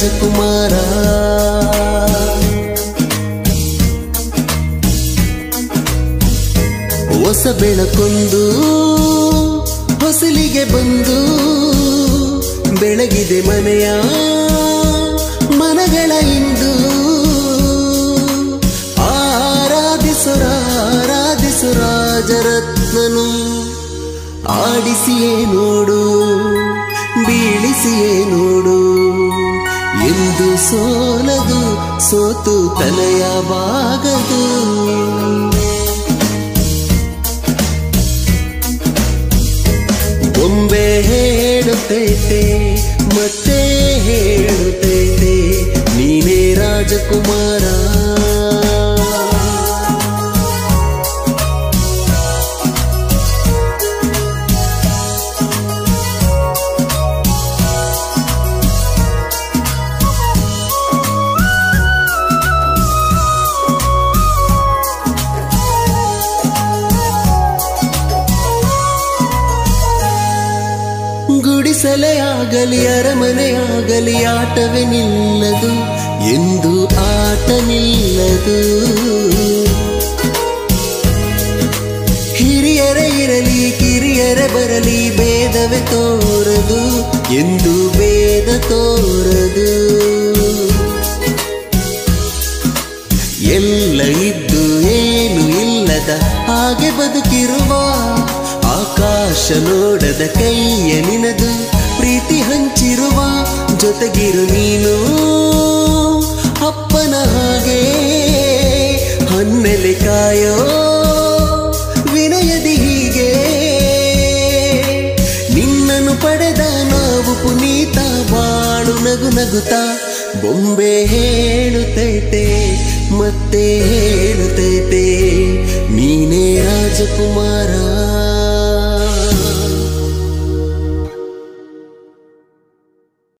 ರಾಜಕುಮಾರ ಹೊಸ ಬೆಳಕೊಂದು ಹೊಸಲಿಗೆ ಬಂದು ಬೆಳಗಿದೆ ಮನೆಯ ಮನಗಳ ಇಂದು ಆರಾಧಿಸುರಾರಾಧಿಸು ರಾಜರತ್ನನು ಆಡಿಸಿಯೇ ನೋಡು ಬೀಳಿಸಿಯೇ ನೋಡು ಎಂದು ಸೋಲದು ಸೋತು ತಲೆಯ ಬಾಗದು ಬೊಂಬೆ ಹೇಳುತ್ತೈತೆ ಮತ್ತೆ ಹೇಳುತ್ತೈತೆ ನೀನೇ ರಾಜಕುಮಾರ ಗುಡಿಸಲೇ ಆಗಲಿ ಅರಮನೆಯಾಗಲಿ ಆಟವೇ ನಿಲ್ಲದು ಎಂದು ಆಟ ನಿಲ್ಲದು ಹಿರಿಯರೇ ಇರಲಿ ಕಿರಿಯರೇ ಬರಲಿ ಭೇದವೇ ತೋರದು ಎಂದು ಭೇದ ತೋರದು ಎಲ್ಲ ಇದ್ದು ಏನು ಇಲ್ಲದ ಹಾಗೆ ಬದುಕಿರುವ ಆಕಾಶ ನೋಡದ ಕೈಯ ನಿನದು ಪ್ರೀತಿ ಹಂಚಿರುವ ಜೊತೆಗಿರು ನೀನು ಅಪ್ಪನ ಹಾಗೆ ಹನ್ನೆಲೆ ಕಾಯೋ ವಿನಯದಿ ಹೀಗೆ ನಿನ್ನನ್ನು ಪಡೆದ ನಾವು ಪುನೀತ ಬಾಳು ನಗು ನಗುತ್ತ ಬೊಂಬೆ ಹೇಳುತ್ತೈತೆ ಮತ್ತೆ ಹೇಳುತ್ತೈತೆ ನೀನೇ ರಾಜಕುಮಾರ